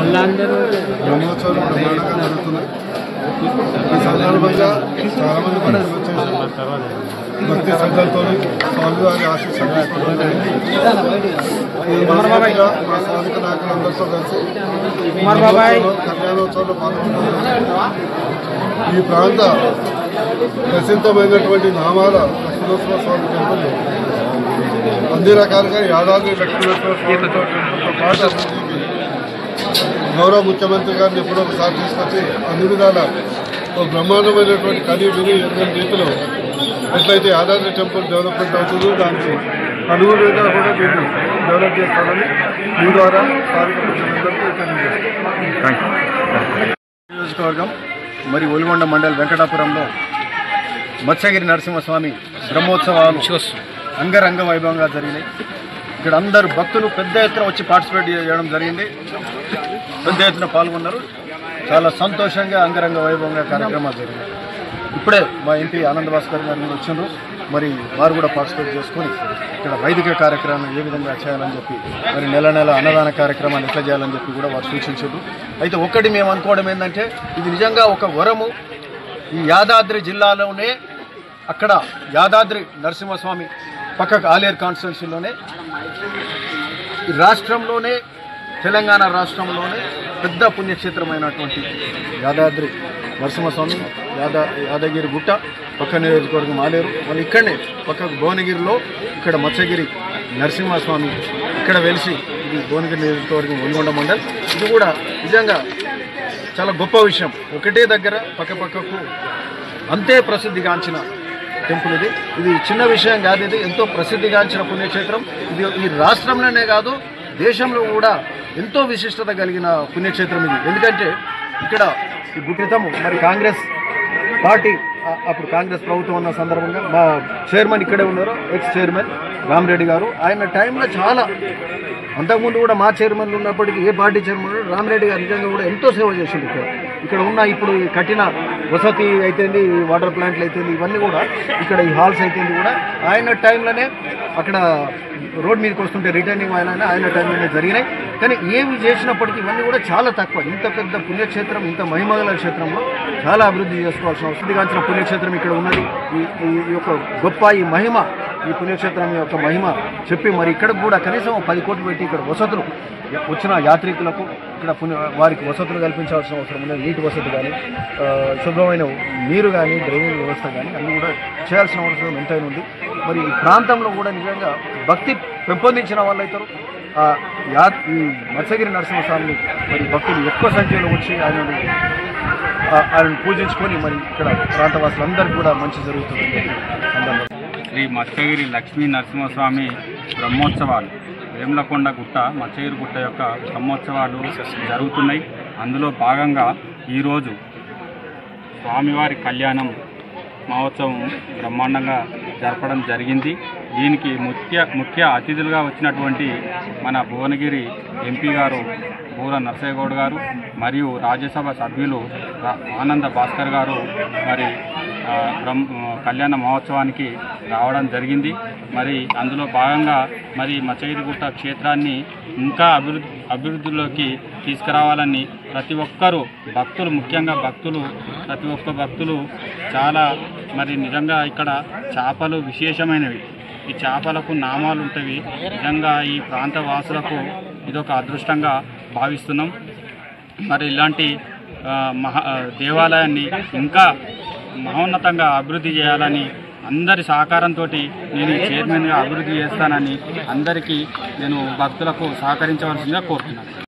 బ్రహ్మోత్సవాలు బ్రహ్మాండంగా జరుగుతున్నాయి ఈ సందర్భంగా చాలా మంది కూడా వచ్చేసారు భక్తి శ్రద్ధలతో స్వామివారి ఆశీస్సులు తీసుకోవడం జరిగింది. ఈ మనస్ఫూర్తిగా మా స్థానిక నాయకులందరితో కలిసి బ్రహ్మోత్సవంలో, కళ్యాణోత్సవంలో పాల్గొంటున్నాం ఈ ప్రాంత ప్రసిద్ధమైనటువంటి నామాల లక్ష్మీనరసింహ స్వామి టెంపుల్ అన్ని రకాలుగా యాదాద్రి లక్ష్మీనరసింహ స్వామి టెంపుల్తో పాటు అభివృద్ధికి గౌరవ ముఖ్యమంత్రి గారిని ఎప్పుడో ఒకసారి తీసుకొచ్చి అన్ని విధాల ఒక బ్రహ్మాండమైనటువంటి కనీ విని ఎన్నో రీతిలో ఎట్లయితే యాదాద్రి టెంపుల్ డెవలప్మెంట్ అవుతుందో దానికి అనుగుణంగా కూడా దీన్ని డెవలప్ చేస్తామని మీ ద్వారా స్థానిక ప్రజలందరికీ తెలియజేస్తాం నియోజకవర్గం మరి ఒలిగొండ మండల్ వెంకటాపురంలో మత్స్యగిరి నరసింహస్వామి బ్రహ్మోత్సవాలు అంగరంగ వైభవంగా జరిగినాయి ఇక్కడ అందరు భక్తులు పెద్ద ఎత్తున వచ్చి పార్టిసిపేట్ చేయడం జరిగింది పెద్ద ఎత్తున పాల్గొన్నారు చాలా సంతోషంగా అంగరంగ వైభవంగా కార్యక్రమాలు జరిగినాయి ఇప్పుడే మా ఎంపీ ఆనంద్ భాస్కర్ గారు కూడా వచ్చిండ్రు మరి వారు కూడా పార్టిసిపేట్ చేసుకొని ఇక్కడ వైదిక కార్యక్రమాన్ని ఏ విధంగా చేయాలని చెప్పి మరి నెల నెల అన్నదాన కార్యక్రమాన్ని ఎట్లా చేయాలని చెప్పి కూడా వారు సూచించారు అయితే ఒక్కటి మేము అనుకోవడం ఏంటంటే ఇది నిజంగా ఒక వరము ఈ యాదాద్రి జిల్లాలోనే అక్కడ యాదాద్రి నరసింహస్వామి పక్కకు ఆలేరు కాన్స్టిట్యున్సీలోనే ఈ రాష్ట్రంలోనే తెలంగాణ రాష్ట్రంలోనే పెద్ద పుణ్యక్షేత్రమైనటువంటి యాదాద్రి నరసింహస్వామి యాదా యాదగిరి గుట్ట పక్క నియోజకవర్గం ఆలేరు మళ్ళీ ఇక్కడనే పక్కకు భువనగిరిలో ఇక్కడ మత్స్యగిరి నరసింహస్వామి ఇక్కడ వెలిసి ఇది భువనగిరి నియోజకవర్గం ఒలిగొండ మండల్ ఇది కూడా నిజంగా చాలా గొప్ప విషయం ఒకటే దగ్గర పక్క పక్కకు అంతే ప్రసిద్ధిగాంచిన టెంపుల్ ఇది ఇది చిన్న విషయం కాదు ఇది ఎంతో ప్రసిద్ధిగాంచిన పుణ్యక్షేత్రం ఇది ఈ రాష్ట్రంలోనే కాదు దేశంలో కూడా ఎంతో విశిష్టత కలిగిన పుణ్యక్షేత్రం ఇది ఎందుకంటే ఇక్కడ ఈ గుప్పితము మరి కాంగ్రెస్ పార్టీ ఆ- అప్పుడు కాంగ్రెస్ ప్రభుత్వం ఉన్న సందర్భంగా మా చైర్మన్ ఇక్కడే ఉన్నారు ఎక్స్ చైర్మన్ రామరెడ్డి గారు ఆయన టైంలో చాలా అంతకుముందు కూడా మా చైర్మన్లు ఉన్నప్పటికీ ఏ పార్టీ చైర్మన్ ఉన్నారో రామరెడ్డి గారు నిజంగా కూడా ఎంతో సేవ చేసిండు ఇక్కడ ఇక్కడ ఉన్న ఇప్పుడు ఈ కట్టిన వసతి అయితేంది ఈ వాటర్ ప్లాంట్లు అయితేంది ఇవన్నీ కూడా ఇక్కడ ఈ హాల్స్ అయితేంది కూడా ఆయన టైంలోనే అక్కడ రోడ్ మీదకి వస్తుంటే రిటర్నింగ్ ఆయన ఆయన టైంలోనే జరిగినాయి కానీ ఏవి చేసినప్పటికీ ఇవన్నీ కూడా చాలా తక్కువ ఇంత పెద్ద పుణ్యక్షేత్రం ఇంత మహిమగల క్షేత్రంలో చాలా అభివృద్ధి చేసుకోవాల్సిన అవసరం పుణ్యక్షేత్రం ఇక్కడ ఉన్నది ఈ ఈ- ఈ యొక్క గొప్ప ఈ మహిమ ఈ పుణ్యక్షేత్రం యొక్క మహిమ చెప్పి మరి ఇక్కడ కూడా కనీసం ఒక పది కోట్లు పెట్టి ఇక్కడ వసతులు వచ్చిన యాత్రికులకు ఇక్కడ పుణ్య వారికి వసతులు కల్పించాల్సిన అవసరం ఉన్నది నీటి వసతి కానీ ఆ, శుభ్రమైన నీరు కానీ డ్రైనేజ్ వ్యవస్థ కానీ అన్నీ కూడా చేయాల్సిన అవసరం ఎంతైనా ఉంది మరి ఈ ప్రాంతంలో కూడా నిజంగా భక్తి పెంపొందించిన వాళ్ళు అవుతారు ఆ యా ఈ మత్స్యగిరి నరసింహస్వామిని మరి భక్తులు ఎక్కువ సంఖ్యలో వచ్చి ఆయన ఆయనను పూజించుకొని మరి ఇక్కడ ప్రాంతవాసులందరికీ కూడా మంచి జరుగుతుంది సందర్భంగా శ్రీ మత్స్యగిరి లక్ష్మీ నరసింహస్వామి బ్రహ్మోత్సవాలు వేములకొండ గుట్ట మత్స్యగిరి గుట్ట యొక్క బ్రహ్మోత్సవాలు జరుగుతున్నాయి అందులో భాగంగా ఈరోజు స్వామివారి కళ్యాణం మహోత్సవం బ్రహ్మాండంగా జరపడం జరిగింది దీనికి ముఖ్య ముఖ్య అతిథులుగా వచ్చినటువంటి మన భువనగిరి ఎంపీ గారు బూర నరసయ్యగౌడ్ గారు మరియు రాజ్యసభ సభ్యులు రా- ఆనంద భాస్కర్ గారు మరి ఆ, బ్రహ్మ కళ్యాణ మహోత్సవానికి రావడం జరిగింది మరి అందులో భాగంగా మరి మచ్చగిరిగుట్ట క్షేత్రాన్ని ఇంకా అభివృద్ధి అభివృద్ధిలోకి తీసుకురావాలని ప్రతి ఒక్కరూ భక్తులు ముఖ్యంగా భక్తులు ప్రతి ఒక్క భక్తులు చాలా మరి నిజంగా ఇక్కడ చేపలు విశేషమైనవి ఈ చేపలకు నామాలు ఉంటాయి నిజంగా ఈ ప్రాంత వాసులకు ఇదొక అదృష్టంగా భావిస్తున్నాం మరి ఇలాంటి ఆ, మహా ఆ, దేవాలయాన్ని ఇంకా మహోన్నతంగా అభివృద్ధి చేయాలని అందరి సహకారంతో నేను ఈ చైర్మన్గా అభివృద్ధి చేస్తానని అందరికీ నేను భక్తులకు సహకరించవలసిందిగా కోరుతున్నాను